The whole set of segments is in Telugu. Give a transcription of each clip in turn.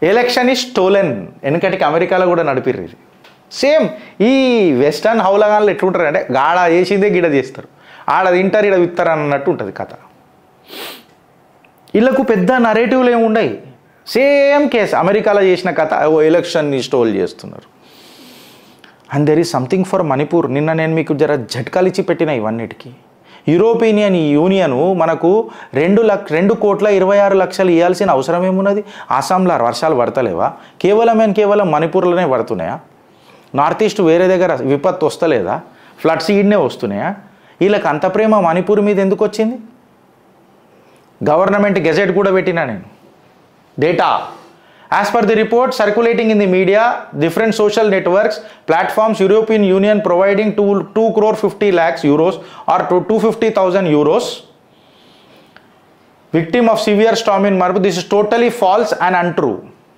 ఎలక్షన్ ఈ స్టోలెన్ వెనకటికి అమెరికాలో కూడా నడిపిర్రు ఇది సేమ్ ఈ వెస్టర్న్ హౌలగాన్లు ఎట్లుంటారు అంటే గాడ వేసిందే గిడ చేస్తారు ఆడ తింటారు ఈడ విత్తారు అన్నట్టు ఉంటుంది కథ వీళ్ళకు పెద్ద నరేటివ్లు ఏమి ఉండయి సేమ్ కేస్ అమెరికాలో చేసిన కథ ఓ ఎలక్షన్ని స్టోల్ చేస్తున్నారు and there is something for Manipur నిన్న నేను మీకు జర జట్కాలు ఇచ్చి పెట్టిన ఇవన్నిటికీ యూరోపియన్ యూనియన్ మనకు రెండు లక్ష రెండు కోట్ల ఇరవై ఆరు లక్షలు ఇవ్వాల్సిన అవసరం ఏమున్నది ఆసాంలో వర్షాలు పడతలేవా కేవలం అండ్ కేవలం మణిపూర్లోనే పడుతున్నాయా నార్త్ ఈస్ట్ వేరే దగ్గర విపత్తు వస్తలేదా ఫ్లడ్స్ ఈడనే వస్తున్నాయా వీళ్ళకి అంత ప్రేమ మణిపూర్ మీద ఎందుకు వచ్చింది గవర్నమెంట్ గెజెట్ కూడా పెట్టినా నేను data as per the report circulating in the media different social networks platforms European Union providing two two crore fifty lakhs euros or two two fifty thousand euros victim of severe storm in మరపు this is totally false and untrue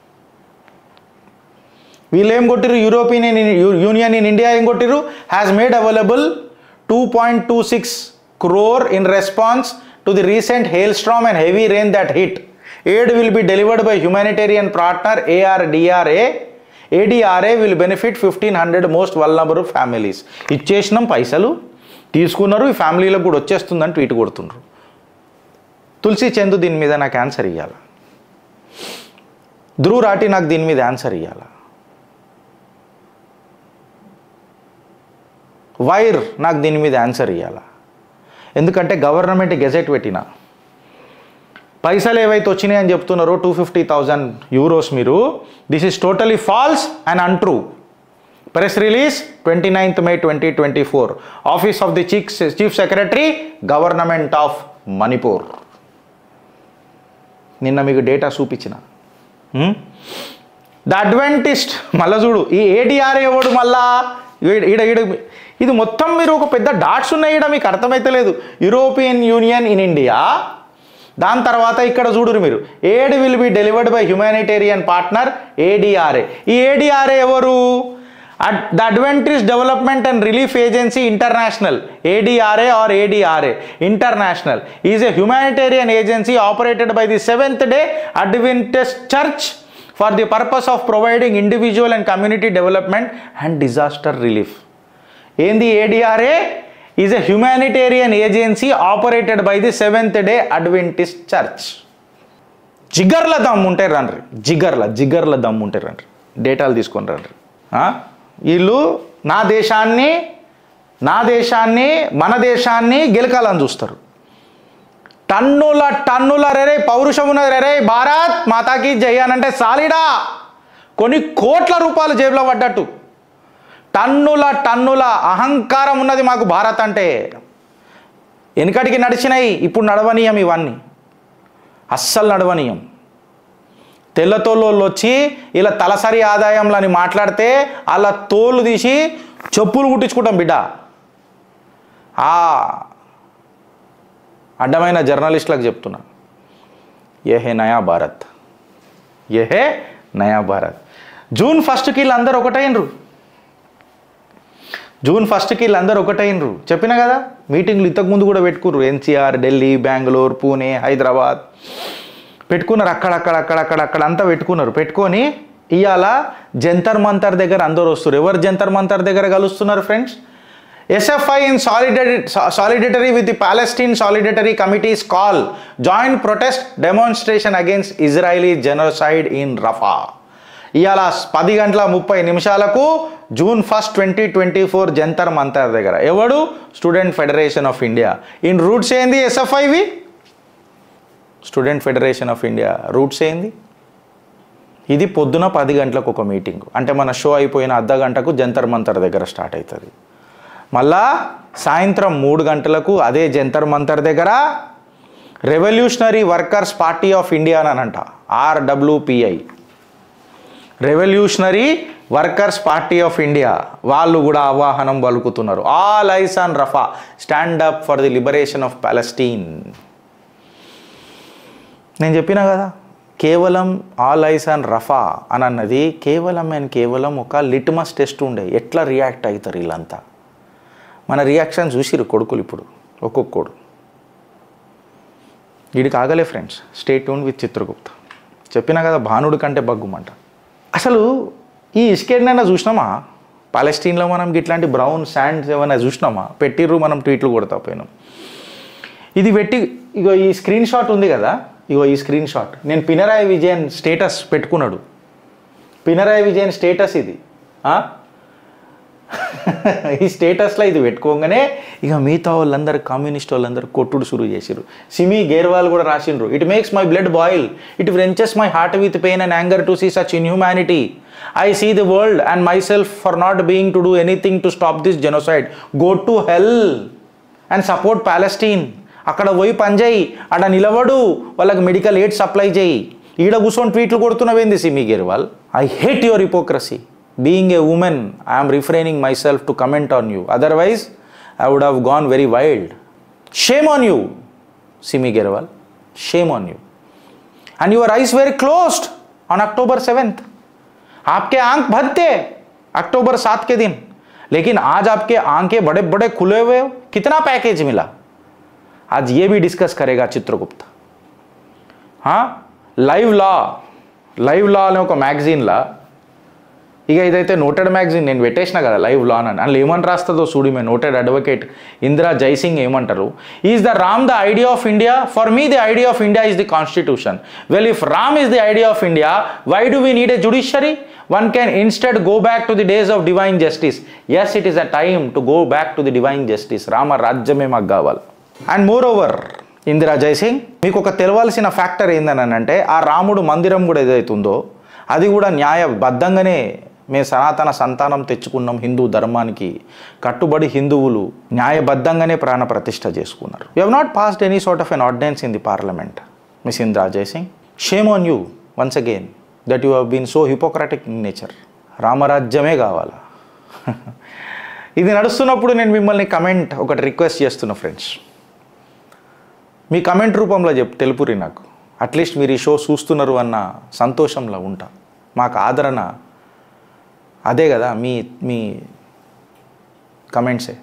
వీళ్ళు ఏం కొట్టిరు యూరోపియన్ యూనియన్ ఇన్ ఇండియా ఏం కొట్టిరు has made available two point two six crore in response to the recent hail storm and heavy rain that hit aid will be delivered by humanitarian partner ADRA ADRA will benefit fifteen hundred most vulnerable families ఇచ్చేసినాం పైసలు తీసుకున్నారు ఈ ఫ్యామిలీలకు కూడా వచ్చేస్తుందని ట్వీట్ కొడుతున్నారు తులసి చందు దీని మీద నాకు ఆన్సర్ ఇవ్వాలి ధ్రువ్ రాటి నాకు దీని మీద ఆన్సర్ ఇవ్వాలి వైర్ నాకు దీని మీద ఆన్సర్ ఇవ్వాలి ఎందుకంటే గవర్నమెంట్ గెజెట్ పెట్టిన పైసలు ఏవైతే వచ్చినాయి అని చెప్తున్నారో టూ ఫిఫ్టీ థౌజండ్ యూరోస్ మీరు this is totally false and untrue press release twenty ninth May twenty twenty four office of the chief chief secretary government of Manipur నిన్న మీకు డేటా చూపించిన ద అడ్వెంటిస్ట్ మళ్ళా చూడు ఈ ఏడిఆర్ ఎవడు మళ్ళా ఈడ ఈడ ఈడ ఇది మొత్తం మీరు ఒక పెద్ద డాట్స్ ఉన్నాయి ఈడ మీకు అర్థమైతలేదు యూరోపియన్ యూనియన్ ఇన్ ఇండియా దాని తర్వాత ఇక్కడ చూడురు మీరు aid will be delivered by humanitarian partner ADRA ఈ ఏడిఆర్ఏ ఎవరు the Adventist development and relief agency international ADRA or ADRA international is a humanitarian agency operated by the seventh day Adventist church for the purpose of providing individual and community development and disaster relief ఏంది ADRA is a humanitarian agency operated by the seventh day Adventist church జిగర్ల దమ్ము ఉంటే రండ్రి జిగర్ల జిగర్ల దమ్ము ఉంటే రండ్రి డేటాలు తీసుకొని రండ్రి ఆ? వీళ్ళు నా దేశాన్ని నా దేశాన్ని మన దేశాన్ని గెలకాలని చూస్తారు టన్నుల టన్నుల రెరే పౌరుషం ఉన్నది రెరే భారత్ మాతాకి జై అని అంటే సాలిడా కొన్ని కోట్ల రూపాయలు జేబులో పడ్డట్టు టన్నుల టన్నుల అహంకారం ఉన్నది మాకు భారత్ అంటే వెనుకటికి నడిచినాయి ఇప్పుడు నడవనీయం ఇవన్నీ అస్సలు నడవనీయం తెల్లతోళ్ళు వచ్చి ఇలా తలసరి ఆదాయంలో అని మాట్లాడితే అలా తోలు తీసి చెప్పులు కుట్టించుకుంటాం బిడ్డ ఆ అడ్డమైన జర్నలిస్టులకు చెప్తున్నా ఏ హే నయా భారత్ ఏ హే నయా భారత్ జూన్ ఫస్ట్కి వీళ్ళందరూ ఒకటైనరు జూన్ ఫస్ట్కి వీళ్ళందరూ ఒకటైనరు చెప్పిన కదా మీటింగ్లు ఇంతకుముందు కూడా పెట్టుకుర్రు ఎన్సీఆర్ ఢిల్లీ బెంగళూరు పూణే హైదరాబాద్ పెట్టుకున్నారు అక్కడక్కడ అక్కడక్కడ అక్కడ అంతా పెట్టుకున్నారు పెట్టుకొని ఇవాళ జంతర్ మంతర్ దగ్గర అందరూ వస్తారు ఎవరు జంతర్ మంతర్ దగ్గర కలుస్తున్నారు friends SFI in solidarity solidarity with the Palestine solidarity committees call joint protest demonstration against Israeli genocide in Rafah ఇవాళ పది గంటల ముప్పై నిమిషాలకు June first twenty twenty four Jantar Mantar దగ్గర ఎవడు student federation of India in roots ఏంది ఎస్ఎఫ్ఐవి student federation of India roots ఏంది ఇది పొద్దున పది గంటలకు ఒక మీటింగ్ అంటే మన షో అయిపోయిన అర్ధ గంటకు జంతర్ మంతర్ దగ్గర స్టార్ట్ అవుతుంది మళ్ళా సాయంత్రం మూడు గంటలకు అదే జంతర్ మంతర్ దగ్గర revolutionary workers party of India అని అంట RWPI revolutionary workers party of India వాళ్ళు కూడా ఆవాహనం పలుకుతున్నారు all eyes on Rafah stand up for the liberation of Palestine నేను చెప్పినా కదా కేవలం ఆల్ ఐస్ అండ్ రఫా అని అన్నది కేవలం అండ్ కేవలం ఒక లిట్మస్ టెస్ట్ ఉండే ఎట్లా రియాక్ట్ అవుతారు వీళ్ళంతా మన రియాక్షన్ చూసిరు కొడుకులు ఇప్పుడు ఒక్కొక్కడు వీడికి ఆగలే friends stay tune with Chitragupta చెప్పినా కదా భానుడి కంటే బగ్గుమంట అసలు ఈ ఇసుకేడినైనా చూసినామా పాలెస్టీన్లో మనం ఇట్లాంటి బ్రౌన్ శాండ్స్ ఏమైనా చూసినామా పెట్టిర్రు మనం ట్వీట్లు కొడతా పోయినాం ఇది పెట్టి ఇగో ఈ స్క్రీన్ షాట్ ఉంది కదా ఇగో ఈ స్క్రీన్ షాట్ నేను పినరాయి విజయన్ స్టేటస్ పెట్టుకున్నాడు పినరాయి విజయన్ స్టేటస్ ఇది ఆ? ఈ స్టేటస్లో ఇది పెట్టుకోగానే ఇక మిగతా వాళ్ళందరూ కమ్యూనిస్ట్ వాళ్ళందరూ కొట్టుడు షురు చేసిర్రు సిమి గేర్వాల్ కూడా రాసిండ్రు it makes my blood boil it wrenches my heart with pain and anger to see such inhumanity I see the world and myself for not being to do anything to stop this genocide go to hell and support Palestine అక్కడ పోయి పనిచేయి అక్కడ నిలబడు వాళ్ళకి మెడికల్ ఎయిడ్ సప్లై చేయి ఈడ కూర్చొని ట్వీట్లు కొడుతున్నవేంది Simi Garewal I hate your hypocrisy being a woman I'm refraining myself to comment on you otherwise I would have gone very wild shame on you Simi Garewal shame on you and your eyes were closed on October 7th. आपके आंख बंद थे अक्टूबर सात के दिन लेकिन आज आपके आंखें बड़े बड़े खुले हुए हो कितना पैकेज मिला आज ये भी डिस्कस करेगा चित्रगुप्त हाँ లైవ్ లా లైవ్ లా అనే ఒక మ్యాగజైన్లా ఇక ఇదైతే నోటెడ్ మ్యాగజైన్ నేను పెట్టేసిన కదా లైవ్ లా అని అందులో ఏమని రాస్తుందో చూడు మే నోటెడ్ అడ్వకేట్ ఇందిరా జైసింగ్ ఏమంటారు is the Ram the idea of India for me the idea of India is the constitution well if Ram is the idea of India why do we need a judiciary one can instead go back to the days of divine justice is it is a time to go back to the divine justice Rama రాజ్యమే మాకు కావాలి and more over Indira Jaising మీకు ఒక తెలవాల్సిన ఫ్యాక్టర్ ఏందని అంటే ఆ రాముడు మందిరం కూడా ఏదైతుందో అది కూడా న్యాయబద్ధంగానే మేము సనాతన సంతానం తెచ్చుకున్నాం హిందూ ధర్మానికి కట్టుబడి హిందువులు న్యాయబద్ధంగానే ప్రాణ ప్రతిష్ఠ చేసుకున్నారు you have not passed any sort of an ordinance in the parliament miss Indira Jaising shame on you once again that you have been so hippocratic in nature రామరాజ్యమే కావాలా ఇది నడుస్తున్నప్పుడు నేను మిమ్మల్ని కమెంట్ ఒకటి రిక్వెస్ట్ చేస్తున్నా ఫ్రెండ్స్ మీ కమెంట్ రూపంలో చెప్ తెలుపురి నాకు అట్లీస్ట్ మీరు ఈ షో చూస్తున్నారు అన్న సంతోషంలో ఉంటా మాకు ఆదరణ అదే కదా మీ మీ కమెంట్సే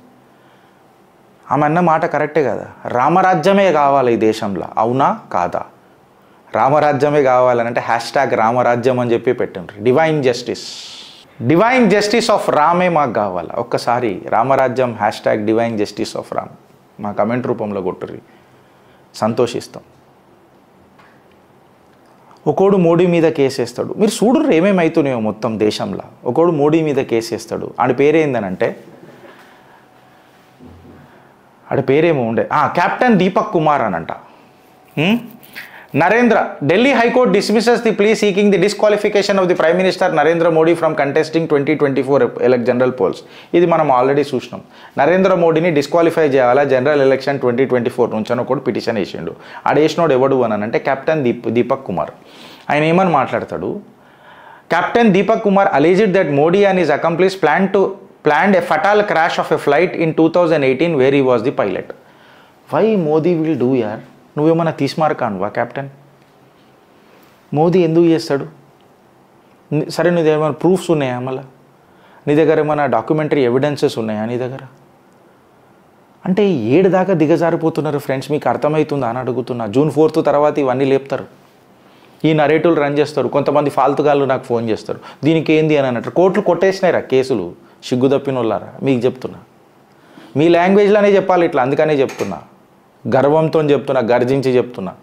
ఆమె అన్న మాట కరెక్టే కదా రామరాజ్యమే కావాలి ఈ దేశంలో అవునా కాదా రామరాజ్యమే కావాలని అంటే హ్యాష్ ట్యాగ్ రామరాజ్యం అని చెప్పి పెట్టండి divine justice divine justice of రామే మాకు కావాలి ఒక్కసారి రామరాజ్యం hashtag divine justice of Ram మా కమెంట్ రూపంలో కొట్టుర్రి సంతోషిస్తాం ఒకడు మోడీ మీద కేసేస్తాడు మీరు చూడరు ఏమేమవుతున్నాయో మొత్తం దేశంలో ఒకడు మోడీ మీద కేసేస్తాడు ఆడి పేరేందనంటే ఆడి పేరేమో ఉండే కెప్టెన్ దీపక్ కుమార్ అనంట హ్మ్? Narendra Delhi high court dismisses the plea seeking the disqualification of the prime minister Narendra Modi from contesting twenty twenty four ఎలక్ జనరల్ పోల్స్ ఇది మనం ఆల్రెడీ చూసినాం నరేంద్ర మోడీని డిస్క్వాలిఫై చేయాలా general election twenty twenty four నుంచి అని ఒకటి పిటిషన్ వేసిండు ఆడ వేసినోడు ఎవడు అని అంటే కెప్టెన్ దీప్ దీపక్ కుమార్ ఆయన ఏమని మాట్లాడతాడు captain Deepak Kumar alleged that Modi and his accomplice plan to planned a fatal crash of a flight in two thousand eighteen where he was the pilot why Modi will do యార్ నువ్వేమన్నా తీసుమారకానువా కెప్టెన్ మోదీ ఎందుకు చేస్తాడు ని- సరే నీ దగ్గర ఏమైనా ప్రూఫ్స్ ఉన్నాయా మళ్ళా నీ దగ్గర ఏమైనా డాక్యుమెంటరీ ఎవిడెన్సెస్ ఉన్నాయా నీ దగ్గర అంటే ఏడు దాకా దిగజారిపోతున్నారు ఫ్రెండ్స్ మీకు అర్థమవుతుందా అని అడుగుతున్నా జూన్ ఫోర్త్ తర్వాత ఇవన్నీ లేపుతారు ఈ నరేటివ్లు రన్ చేస్తారు కొంతమంది ఫాల్తుగాళ్ళు నాకు ఫోన్ చేస్తారు దీనికి ఏంది అని అన్నట్టు కోర్టులు కొట్టేసినాయిరా కేసులు సిగ్గు తప్పిన వాళ్ళారా మీకు చెప్తున్నా మీ లాంగ్వేజ్లోనే చెప్పాలి ఇట్లా అందుకనే చెప్తున్నా గర్వంతో చెప్తున్నా గర్జించి చెప్తున్నా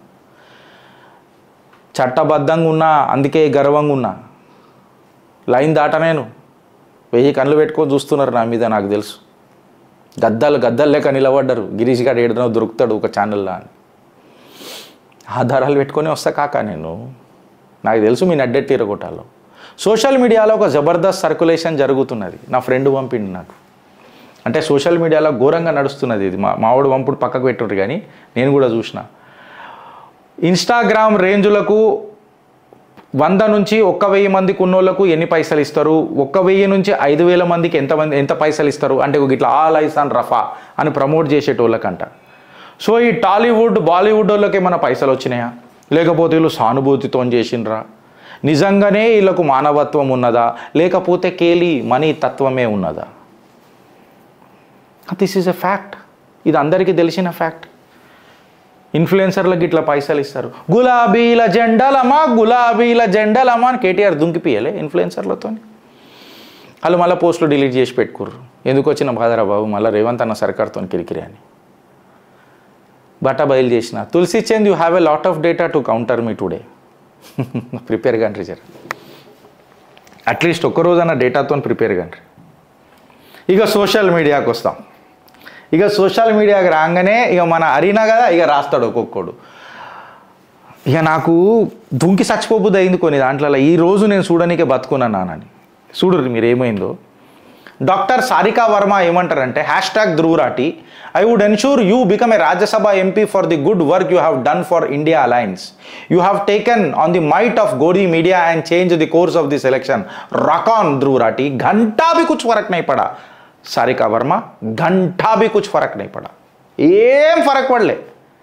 చట్టబద్ధంగా ఉన్నా అందుకే గర్వంగా ఉన్నా లైన్ దాట నేను వెయ్యి కళ్ళు పెట్టుకొని చూస్తున్నారు నా మీద నాకు తెలుసు గద్దలు గద్దలు లేక నిలబడ్డారు గిరీష్ గారు ఏడునో దొరుకుతాడు ఒక ఛానల్లో అని ఆధారాలు పెట్టుకొని వస్తా కాక నేను నాకు తెలుసు మీ నడ్డెట్టి ఇరగొట్టాలో సోషల్ మీడియాలో ఒక జబర్దస్త్ సర్క్యులేషన్ జరుగుతున్నది నా ఫ్రెండ్ పంపిండి నాకు అంటే సోషల్ మీడియాలో ఘోరంగా నడుస్తున్నది ఇది మా మావాడు పంపుడు పక్కకు పెట్టుండ్రు కానీ నేను కూడా చూసిన ఇన్స్టాగ్రామ్ రేంజులకు వంద నుంచి ఒక్క వెయ్యి మందికి ఉన్నోళ్ళకు ఎన్ని పైసలు ఇస్తారు ఒక్క వెయ్యి నుంచి ఐదు వేల మందికి ఎంతమంది ఎంత పైసలు ఇస్తారు అంటే ఒక ఇట్లా ఆల్ ఐస్ అండ్ రఫా అని ప్రమోట్ చేసేటోళ్ళకంట సో ఈ టాలీవుడ్ బాలీవుడ్ వాళ్ళకి ఏమైనా పైసలు వచ్చినాయా లేకపోతే వీళ్ళు సానుభూతితో చేసిండ్రా నిజంగానే వీళ్ళకు మానవత్వం ఉన్నదా లేకపోతే కేలి మనీ తత్వమే ఉన్నదా దిస్ ఈజ్ ఎ ఫ్యాక్ట్ ఇది అందరికీ తెలిసిన ఫ్యాక్ట్ ఇన్ఫ్లుయెన్సర్లకు ఇట్లా పైసలు ఇస్తారు గులాబీల జెండలమా గులాబీల జెండలమా అని కేటీఆర్ దుంకిపియలే ఇన్ఫ్లుయెన్సర్లతో వాళ్ళు మళ్ళీ పోస్టులు డిలీట్ చేసి పెట్టుకుర్రు ఎందుకు వచ్చిన బాధరా బాబు మళ్ళీ రేవంత్ అన్న సర్కార్తో కిరికిరి అని బట్ట బయలు చేసిన Tulsi Chand you have a lot of data to counter me today prepare country జర అట్లీస్ట్ ఒక్క రోజన్న డేటాతో ప్రిపేర్ కంట్రీ ఇక సోషల్ మీడియాకి వస్తాం ఇక సోషల్ మీడియాకి రాగానే ఇక మన అరీనా కదా ఇక రాస్తాడు ఒక్కొక్కడు ఇక నాకు దుంకి చచ్చిపోబుద్ది అయింది కొన్ని దాంట్లో ఈ రోజు నేను చూడనీకే బతుకున్నాను నానని చూడరు మీరు ఏమైందో డాక్టర్ సారికా వర్మ ఏమంటారంటే hashtag Dhruv Rathee I would ensure you become a Rajya Sabha MP for the good work you have done for India alliance you have taken on the might of godi media and change the course of this election రకాన్ ध्रुवराठी घंटा भी कुछ फर्क नहीं पड़ा सारिका वर्मा घंटा भी कुछ फर्क नहीं पड़ा ఏం ఫరక్ పడలే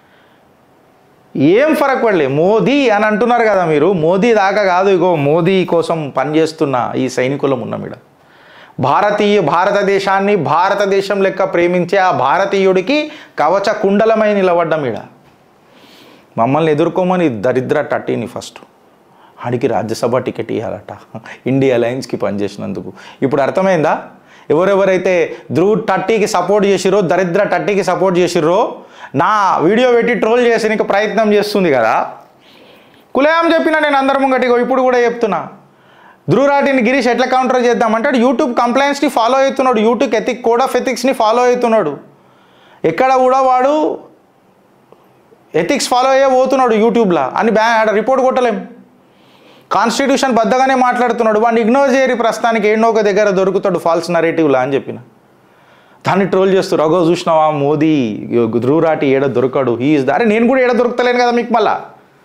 ఏం ఫరక్ పడలే మోదీ అని అంటున్నారు కదా మీరు మోదీ దాకా కాదు ఇగో మోదీ కోసం పనిచేస్తున్న ఈ సైనికులం ఉన్నాం ఇక్కడ భారతీయ భారతదేశాన్ని భారతదేశం లెక్క ప్రేమించే ఆ భారతీయుడికి కవచ కుండలమై నిలబడ్డం ఈడ మమ్మల్ని ఎదుర్కోమని దరిద్ర టట్టిని ఫస్ట్ ఆడికి రాజ్యసభ టికెట్ ఇవ్వాలట ఇండియా అలయన్స్కి పనిచేసినందుకు ఇప్పుడు అర్థమైందా ఎవరెవరైతే ధ్రువ్ టట్టీకి సపోర్ట్ చేసిరో దరిద్ర టట్టీకి సపోర్ట్ చేసిర్రో నా వీడియో పెట్టి ట్రోల్ చేసేందుకు ప్రయత్నం చేస్తుంది కదా కులయాం చెప్పినా నేను అందరి ముంగటిగో ఇప్పుడు కూడా చెప్తున్నా ధ్రువరాటిని గిరీష్ ఎట్లా కౌంటర్ చేద్దామంటే వాడు యూట్యూబ్ కంప్లైంట్స్ని ఫాలో అవుతున్నాడు యూట్యూబ్ ఎథిక్ కోడ్ ఆఫ్ ఎథిక్స్ని ఫాలో అవుతున్నాడు ఎక్కడ కూడా వాడు ఎథిక్స్ ఫాలో అయ్యే పోతున్నాడు యూట్యూబ్లో అని బ్యా ఆడ రిపోర్ట్ కొట్టలేం కాన్స్టిట్యూషన్ బద్దగానే మాట్లాడుతున్నాడు వాడిని ఇగ్నోర్ చేయరి ప్రస్తుతానికి ఏడో ఒక దగ్గర దొరుకుతాడు ఫాల్స్ నరేటివ్లా అని చెప్పిన దాన్ని ట్రోల్ చేస్తారు అగో చూసినావా మోదీ ధ్రువరాటి ఏడ దొరకడు హీఈస్ అరే నేను కూడా ఏడ దొరుకుతలేను కదా మీకు మళ్ళా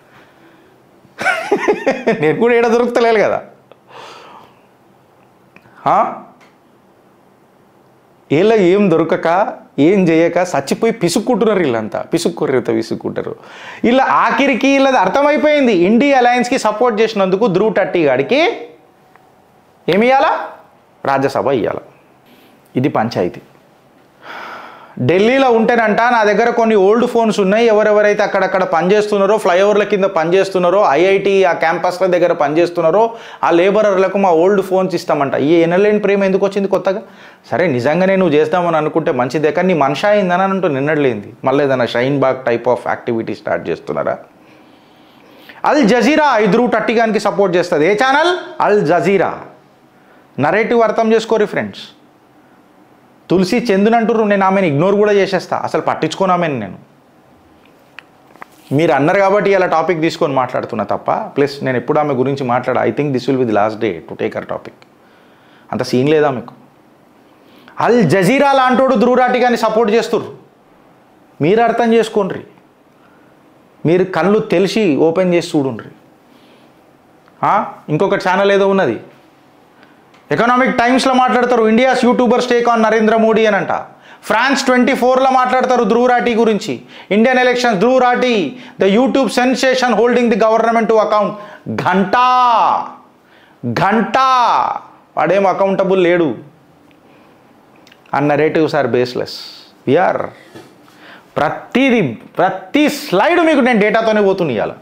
నేను కూడా ఏడ దొరుకుతలేదు కదా ఆ? వీళ్ళ ఏం దొరకక ఏం చేయక చచ్చిపోయి పిసుక్కుంటున్నారు వీళ్ళంతా పిసుక్కుర్రితో పిసుక్కుంటారు ఇలా ఆఖరికి వీళ్ళది అర్థమైపోయింది ఇండియా అలయన్స్కి సపోర్ట్ చేసినందుకు ధ్రువ్ టట్టి గాడికి ఏమి ఇవ్వాలా రాజ్యసభ ఇవ్వాల ఇది పంచాయతీ ఢిల్లీలో ఉంటేనంట నా దగ్గర కొన్ని ఓల్డ్ ఫోన్స్ ఉన్నాయి ఎవరెవరైతే అక్కడక్కడ పనిచేస్తున్నారో ఫ్లైఓవర్ల కింద పనిచేస్తున్నారో ఐఐటి ఆ క్యాంపస్ల దగ్గర పనిచేస్తున్నారో ఆ లేబరర్లకు మా ఓల్డ్ ఫోన్స్ ఇస్తామంట ఈ ఎనలేని ప్రేమ ఎందుకు వచ్చింది కొత్తగా సరే నిజంగానే నువ్వు చేస్తామని అనుకుంటే మంచిదే కానీ నీ మనిషి అయిందని అంటూ నిన్నట్లేంది మళ్ళీ ఏదైనా Shaheen Bagh type of activity start చేస్తున్నారా అల్ జజీరా ఇద్దరు టట్టిగానికి సపోర్ట్ చేస్తుంది ఏ ఛానల్ అల్ జజీరా నరేటివ్ అర్థం చేసుకోరి ఫ్రెండ్స్ తులసి చందుని అంటుర్రు నేను ఆమెను ఇగ్నోర్ కూడా చేసేస్తా అసలు పట్టించుకోను ఆమెను నేను మీరు అన్నారు కాబట్టి ఇలా టాపిక్ తీసుకొని మాట్లాడుతున్నా తప్ప ప్లస్ నేను ఎప్పుడు ఆమె గురించి మాట్లాడా I think this will be the last day to take our topic అంత సీన్ లేదా మీకు అల్ జజీరా లాంటోడు ధ్రువరాటి కానీ సపోర్ట్ చేస్తుర్రు మీరు అర్థం చేసుకోండి మీరు కళ్ళు తెలిసి ఓపెన్ చేసి చూడుండ్రి ఆ? ఇంకొక ఛానల్ ఏదో ఉన్నది ఎకనామిక్ టైమ్స్లో మాట్లాడతారు India's YouTuber stake on Narendra Modi అని అంట ఫ్రాన్స్ ట్వంటీ ఫోర్లో మాట్లాడతారు ధ్రువ్ రాఠీ గురించి Indian elections Dhruv Rathee the YouTube sensation holding the government to account ఘంటా ఘంటా వాడేం అకౌంటబుల్ లేడు and narratives are baseless we are ప్రతిది ప్రతి స్లైడ్ మీకు నేను డేటాతోనే పోతున్నా ఇవాళ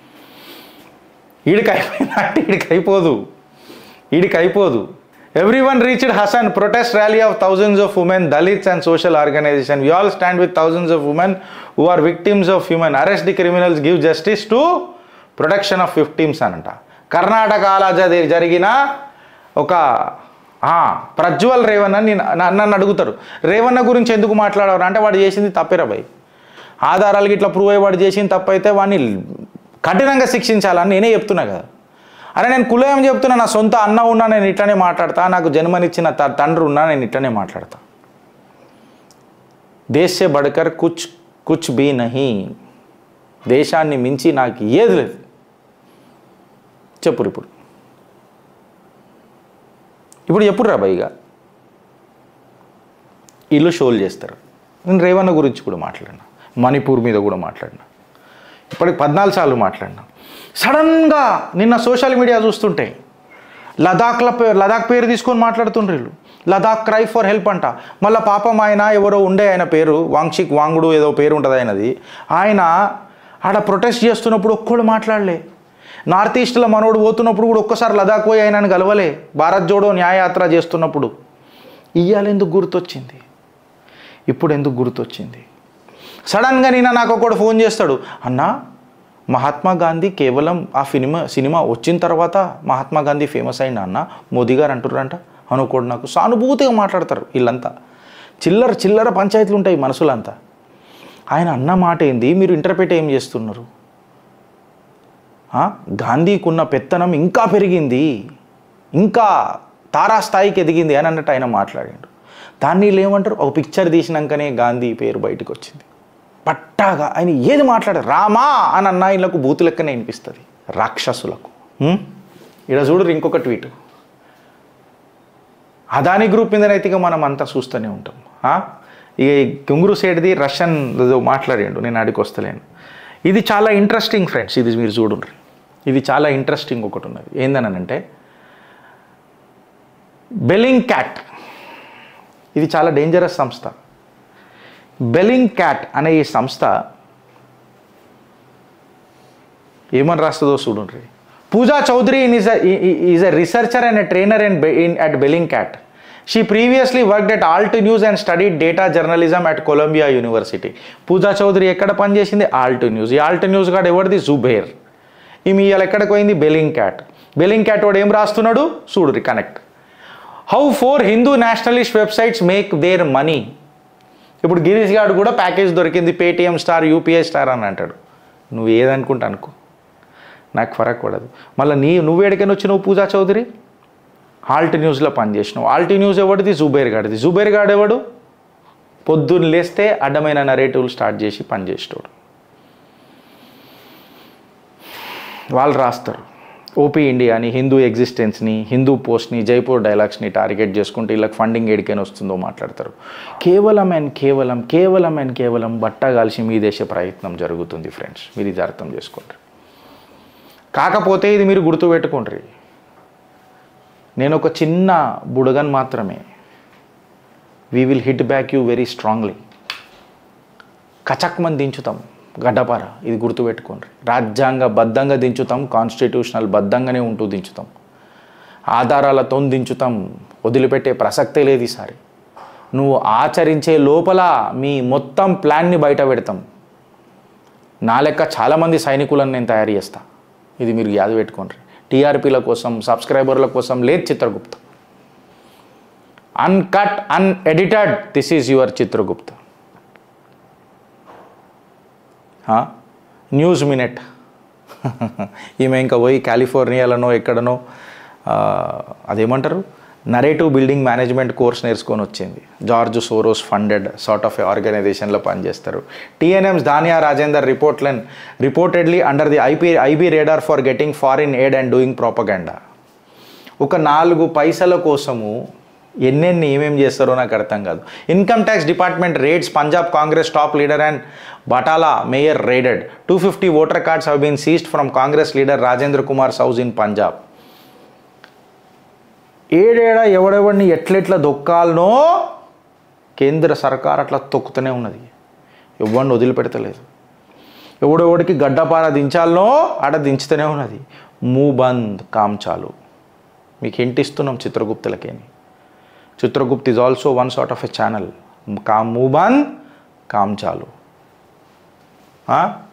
ఈడికి అయిపోయిందంటే ఈడికి అయిపోదు ఈడికి అయిపోదు everyone reached Hassan protest rally of thousands of women Dalits and social organization we all stand with thousands of women who are victims of human arrest the criminals give justice to protection of ఫిఫ్టీమ్స్ అనంట కర్ణాటకలో జరి- జరిగిన ఒక ఆ, ప్రజ్వల్ రేవణ్ అని నేను- నన్ను అడుగుతారు రేవణ గురించి ఎందుకు మాట్లాడరు అంటే వాడు చేసింది తప్పేరా భయ్ ఆధారాలకి ఇట్లా ప్రూవ్ అయ్యి వాడు చేసిన తప్పైతే వాడిని కఠినంగా శిక్షించాలని నేనే చెప్తున్నా కదా అరే నేను కులం చెప్తున్నా నా సొంత అన్న ఉన్నా నేను ఇట్లనే మాట్లాడతా నాకు జన్మనిచ్చిన త- తండ్రి ఉన్నా నేను ఇట్లనే మాట్లాడతా దేశ్ సే బడకర్ కుచ్ కుచ్ బీ నహీ దేశాన్ని మించి నాకు ఏది లేదు చెప్పురు ఇప్పుడు ఇప్పుడు చెప్పురు రా బైగా ఇల్లు షోలు చేస్తారు నేను రేవన్న గురించి కూడా మాట్లాడినా మణిపూర్ మీద కూడా మాట్లాడినా ఇప్పటికి పద్నాలుగు సార్లు మాట్లాడినా సడన్గా నిన్న సోషల్ మీడియా చూస్తుంటే లదాఖ్ల పే లదాఖ్ పేరు తీసుకొని మాట్లాడుతుండ్రు వీళ్ళు లదాఖ్ క్రై ఫర్ హెల్ప్ అంట మళ్ళీ పాపం ఆయన ఎవరో ఉండే ఆయన పేరు వాంగ్షిక్ వాంగుడు ఏదో పేరు ఉంటుంది ఆయనది ఆయన ఆడ ప్రొటెస్ట్ చేస్తున్నప్పుడు ఒక్కడు మాట్లాడలే నార్త్ ఈస్ట్లో మనోడు పోతున్నప్పుడు కూడా ఒక్కసారి లదాఖ్ పోయి ఆయనను కలవలే భారత్ జోడో న్యాయయాత్ర చేస్తున్నప్పుడు ఇయ్యాల ఎందుకు గుర్తొచ్చింది ఇప్పుడు ఎందుకు గుర్తొచ్చింది సడన్గా నిన్న నాకు ఒకడు ఫోన్ చేస్తాడు అన్నా మహాత్మా గాంధీ కేవలం ఆ సినిమా సినిమా వచ్చిన తర్వాత మహాత్మా గాంధీ ఫేమస్ అయింది అన్న మోదీ గారు అంటుర్రంట అనుకోడు నాకు సానుభూతిగా మాట్లాడతారు వీళ్ళంతా చిల్లర చిల్లర పంచాయతీలు ఉంటాయి మనసులంతా ఆయన అన్న మాట ఏంది మీరు ఇంటర్ప్రిట్ ఏం చేస్తున్నారు ఆ? గాంధీకి ఉన్న పెత్తనం ఇంకా పెరిగింది ఇంకా తారాస్థాయికి ఎదిగింది అని అన్నట్టు ఆయన మాట్లాడాడు దాన్ని వీళ్ళు ఏమంటారు ఒక పిక్చర్ తీసినాకనే గాంధీ పేరు బయటకు వచ్చింది పట్టాగా ఆయన ఏది మాట్లాడారు రామా అని అన్న వీళ్ళకు బూతు లెక్కనే వినిపిస్తుంది రాక్షసులకు హ్మ్? ఈడ చూడరు ఇంకొక ట్వీట్ అదాని గ్రూప్ మీదనైతే ఇక మనం అంతా చూస్తూనే ఉంటాం ఆ? ఇక ఈ గుంగురు సైడ్ది రష్యన్ ఏదో మాట్లాడిండు నేను ఆడికి వస్తలేను ఇది చాలా ఇంట్రెస్టింగ్ ఫ్రెండ్స్ ఇది మీరు చూడండి ఇది చాలా ఇంట్రెస్టింగ్ ఒకటి ఉన్నది ఏందనంటే బెలింగ్ క్యాట్ ఇది చాలా డేంజరస్ సంస్థ బెలింగ్ క్యాట్ అనే ఈ సంస్థ ఏమని రాస్తుందో చూడండి Pooja Chaudhary is is a researcher and a trainer and in at Bellingcat she previously worked at Alt News and studied data journalism at Columbia University Pooja Chaudhary ఎక్కడ పనిచేసింది ఆల్ట్ న్యూస్ ఈ ఆల్ట్ న్యూస్ గాడు ఎవరిది జుబేర్ ఈమె ఇవాళ ఎక్కడికి పోయింది బెలింగ్ క్యాట్ బెలింగ్ క్యాట్ వాడు ఏం రాస్తున్నాడు చూడురి connect how four Hindu nationalist websites make their money ఇప్పుడు గిరీష్ గారు కూడా ప్యాకేజ్ దొరికింది పేటిఎం స్టార్ యూపీఐ స్టార్ అని అంటాడు నువ్వు ఏదనుకుంటా అనుకో నాకు ఫరక్ పడదు మళ్ళీ నీ నువ్వు ఎడికని వచ్చినావు పూజా చౌదరి ఆల్ట్ న్యూస్లో పనిచేసినావు ఆల్ట్ న్యూస్ ఎవడిది జుబేర్ గాడిది జుబేర్ గాడు ఎవడు పొద్దున్న లేస్తే అడ్డమైన నరేటివ్లు స్టార్ట్ చేసి పనిచేసేటోడు వాళ్ళు రాస్తారు ఓపీ ఇండియాని హిందూ ఎగ్జిస్టెన్స్ని హిందూ పోస్ట్ని జైపూర్ డైలాగ్స్ని టార్గెట్ చేసుకుంటే వీళ్ళకి ఫండింగ్ ఎడికైనా వస్తుందో మాట్లాడతారు కేవలం అండ్ కేవలం కేవలం అండ్ కేవలం బట్ట కాల్చి మీ దేశ ప్రయత్నం జరుగుతుంది ఫ్రెండ్స్ మీరు ఇది అర్థం చేసుకోండి కాకపోతే ఇది మీరు గుర్తుపెట్టుకోండి నేను ఒక చిన్న బుడగన్ మాత్రమే we will hit back you very strongly కచక్మని దించుతాం గడ్డపార ఇది గుర్తుపెట్టుకోండి రాజ్యాంగ బద్ధంగా దించుతాం కాన్స్టిట్యూషనల్ బద్ధంగానే ఉంటూ దించుతాం ఆధారాలతో దించుతాం వదిలిపెట్టే ప్రసక్తే లేదు ఈసారి నువ్వు ఆచరించే లోపల మీ మొత్తం ప్లాన్ని బయట పెడతాం నా లెక్క చాలామంది సైనికులను నేను తయారు చేస్తా ఇది మీరు యాద పెట్టుకోండి టీఆర్పీల కోసం సబ్స్క్రైబర్ల కోసం లేదు Chitragupta uncut unedited this is your Chitragupta news minute ఈమె ఇంకా పోయి కాలిఫోర్నియాలోనో ఎక్కడనో ఆ, అదేమంటారు నరేటివ్ బిల్డింగ్ మేనేజ్మెంట్ కోర్స్ నేర్చుకొని వచ్చింది George Soros funded sort of ఆర్గనైజేషన్లో పనిచేస్తారు టీఎన్ఎంస్ ధానియా రాజేందర్ రిపోర్ట్లన్ reportedly under the IP IB radar for getting foreign aid and doing propaganda ఒక నాలుగు పైసల కోసము ఎన్నెన్ని ఏమేం చేస్తారో నాకు అర్థం కాదు income tax department raids Punjab Congress top leader and Batala mayor raided two fifty voter cards have been seized from Congress leader Rajendra Kumar Souj in Punjab ఏడేడా ఎవడెవడిని ఎట్లెట్లా దొక్కాలనో కేంద్ర సర్కార్ అట్లా తొక్కుతూనే ఉన్నది ఎవడిని వదిలిపెడతలేదు ఎవడెవడికి గడ్డపార దించాలనో ఆడ దించుతూనే ఉన్నది మూబంద్ కామ్ చాలు మీకు హింట్ ఇస్తున్నాం చిత్రగుప్తులకేని Chitragupt is also one sort of a channel కామ్ మూబంద్ కామ్ చాలు ఆ?